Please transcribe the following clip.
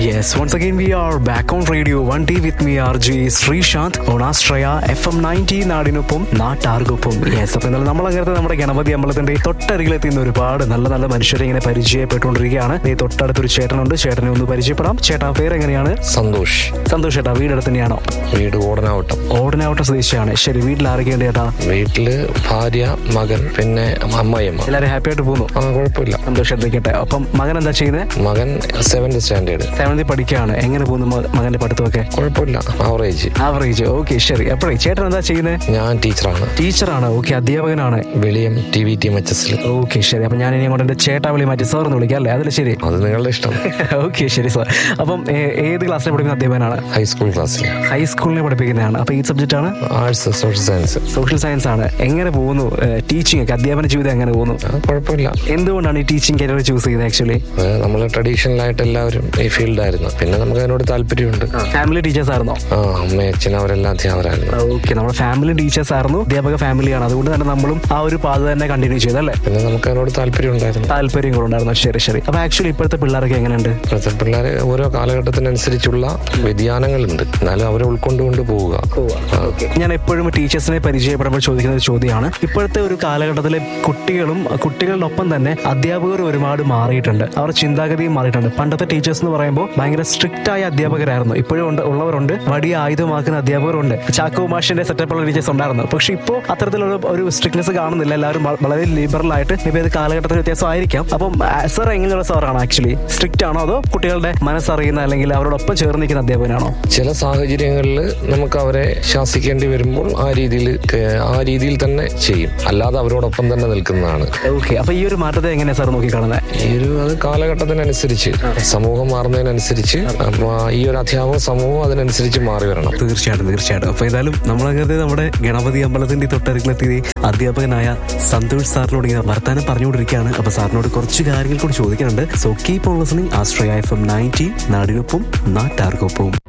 Yes, once again we are back on radio 1D with me RJ Sreesanth on Astraya FM 90 നാടിനൊപ്പം നാട്ടാർക്കൊപ്പം yes അപ്പൊ ഇന്നലെ നമ്മളങ്ങനത്തെ നമ്മുടെ ഗണപതി അമ്പലത്തിന്റെ തൊട്ടരികിലെത്തുന്ന ഒരുപാട് നല്ല നല്ല മനുഷ്യരെ ഇങ്ങനെ പരിചയപ്പെട്ടുകൊണ്ടിരിക്കുകയാണ് ഈ തൊട്ടടുത്തൊരു ചേട്ടനുണ്ട് ചേട്ടനെ ഒന്ന് പരിചയപ്പെടാം ചേട്ടാ പേരെങ്ങനെയാണ് സന്തോഷ് സന്തോഷ് ചേട്ടാ വീടടുത്ത് തന്നെയാണോ വീട് ഓടനാവട്ടം ഓടനാവട്ട സ്വദേശിയാണ് ശരി വീട്ടിൽ ആരൊക്കെയുണ്ട് ചേട്ടാ വീട്ടില് ഭാര്യ മകൻ പിന്നെ അമ്മായിയമ്മ എല്ലാവരും ഹാപ്പി ആയിട്ട് പോകുന്നു ആ കുഴപ്പമില്ല സന്തോഷമായിട്ടിരിക്കട്ടെ അപ്പം മകൻ എന്താ ചെയ്യുന്നത് മകൻ സെവൻത് സ്റ്റാൻഡേർഡ് സെവൻത്തിൽ പഠിക്കുകയാണ് എങ്ങനെ പോകുന്നു മ- മകന്റെ പഠിത്തമൊക്കെ കുഴപ്പമില്ല ആവറേജ് ആവറേജ് ഓക്കെ ശരി അപ്പോഴേ ചേട്ടൻ എന്താ ചെയ്യുന്നത് ഞാൻ ടീച്ചറാണ് ടീച്ചറാണ് ഓക്കെ അധ്യാപകനാണ് Veliyam T V T M H എസിൽ ഓക്കെ ശരി അപ്പൊ ഞാൻ ഇനി അങ്ങോട്ട് എന്റെ ചേട്ടാ വിളി മാറ്റി സാർ എന്ന് വിളിക്കാം അല്ലേ അതിൽ ശരി അത് നിങ്ങളുടെ ഇഷ്ടം ഓക്കെ ശരി സാർ അപ്പം ഏ- ഏത് ക്ലാസ്സിൽ പഠിക്കുന്ന അധ്യാപകനാണ് ഹൈസ്കൂൾ ക്ലാസ്സിൽ ഹൈസ്കൂളിനെ പഠിപ്പിക്കുന്നതാണ് അപ്പൊ ഈ സബ്ജക്റ്റ് ആണ് arts social science social science ആണ് എങ്ങനെ പോകുന്നു ടീച്ചിങ് ഒക്കെ അധ്യാപന ജീവിതം എങ്ങനെ പോകുന്നു ആ, കുഴപ്പമില്ല എന്തുകൊണ്ടാണ് ഈ ടീച്ചിങ് കരിയർ ചൂസ് ചെയ്യുന്നത് ആക്ച്വലി നമ്മൾ ട്രഡീഷണൽ ആയിട്ട് എല്ലാവരും ഈ ഫീൽഡായിരുന്നു പിന്നെ നമുക്ക് അതിനോട് താല്പര്യമുണ്ട് ഫാമിലി ടീച്ചേഴ്സ് ആയിരുന്നോ ആ അമ്മയും അച്ഛനും അവരെല്ലാം അധ്യാപകരായിരുന്നു ഓക്കെ നമ്മുടെ ഫാമിലി ടീച്ചേഴ്സ് ആയിരുന്നു അധ്യാപക ഫാമിലിയാണ് അതുകൊണ്ട് തന്നെ നമ്മളും ആ ഒരു പാത തന്നെ കണ്ടിന്യൂ ചെയ്തല്ലേ പിന്നെ നമുക്ക് അതിനോട് താല്പര്യം ഉണ്ടായിരുന്നു താല്പര്യം കൂടെ ഉണ്ടായിരുന്നു ശരി ശരി അപ്പൊ ആക്ച്വലി ഇപ്പോഴത്തെ പിള്ളേർക്ക് എങ്ങനെയുണ്ട് ഇപ്പോഴത്തെ പിള്ളേർ ഓരോ കാലഘട്ടത്തിനനുസരിച്ചുള്ള വ്യതിയാനങ്ങളുണ്ട് എന്നാലും അവരെ ഉൾക്കൊണ്ടുകൊണ്ട് പോവുക ആ. ഞാൻ എപ്പോഴും ടീച്ചേഴ്സിനെ പരിചയപ്പെടുമ്പോൾ ചോദിക്കുന്ന ഒരു ചോദ്യമാണ് ഇപ്പോഴത്തെ ഒരു കാലഘട്ടത്തിലെ കുട്ടികളും കുട്ടികളുടെ ഒപ്പം തന്നെ അധ്യാപകർ ഒരുപാട് മാറിയിട്ടുണ്ട് അവർ ചിന്താഗതിയും മാറിയിട്ടുണ്ട് പണ്ടത്തെ ടീച്ചേഴ്സ് എന്ന് പറയുമ്പോൾ ഭയങ്കര സ്ട്രിക്റ്റ് ആയ അധ്യാപകരായിരുന്നു ഇപ്പോഴും ഉണ്ട് ഉള്ളവരുണ്ട് വടി ആയുധമാക്കുന്ന അധ്യാപകരുണ്ട് ചാക്കോ മാഷിന്റെ സെറ്റപ്പുള്ള ടീച്ചേഴ്സ് ഉണ്ടായിരുന്നു പക്ഷെ ഇപ്പോൾ അത്തരത്തിലുള്ള ഒരു സ്ട്രിക്ട്നെസ് കാണുന്നില്ല എല്ലാവരും വ- വളരെ ലിബറൽ ആയിട്ട് ഇപ്പൊ ഇത് കാലഘട്ടത്തിൽ വ്യത്യാസമായിരിക്കാം അപ്പം സർ എങ്ങനെയുള്ള സാറാണ് ആക്ച്വലി സ്ട്രിക്റ്റ് ആണോ അതോ കുട്ടികളുടെ മനസ്സറിയുന്ന അല്ലെങ്കിൽ അവരോടൊപ്പം ചേർന്ന് നിൽക്കുന്ന അധ്യാപകനാണോ ചില സാഹചര്യങ്ങളിൽ നമുക്ക് അവരെ ശാസിക്കേണ്ടി വരുമ്പോൾ ആ രീതിയിൽ ആ രീതിയിൽ തന്നെ ചെയ്യും അല്ലാതെ അവരോടൊപ്പം തന്നെ നിൽക്കുന്നതാണ് ഓക്കെ അപ്പൊ ഈ ഒരു മാറ്റത്തെ എങ്ങനെയാണ് സാർ നോക്കിക്കാണുന്നത് ഈ ഒരു അത് കാലഘട്ടത്തിനനുസരിച്ച് സമൂഹം മാറുന്നതിനനുസരിച്ച് അപ്പൊ ഈ ഒരു അധ്യാപക സമൂഹം അതിനനുസരിച്ച് മാറി വരണം തീർച്ചയായിട്ടും തീർച്ചയായിട്ടും അപ്പൊ ഏതായാലും നമ്മളങ്ങനെ നമ്മുടെ ഗണപതി അമ്പലത്തിന്റെ തൊട്ടരികിലെത്തി അധ്യാപകനായ സന്തോഷ് സാറിനോട് ഇങ്ങനെ വർത്താനം പറഞ്ഞുകൊണ്ടിരിക്കുകയാണ് അപ്പൊ സാറിനോട് കുറച്ച് കാര്യങ്ങൾ കൂടി ചോദിക്കുന്നുണ്ട് so keep on listening Aashraya F M ninety നാടിനൊപ്പം നാട്ടാർക്കൊപ്പം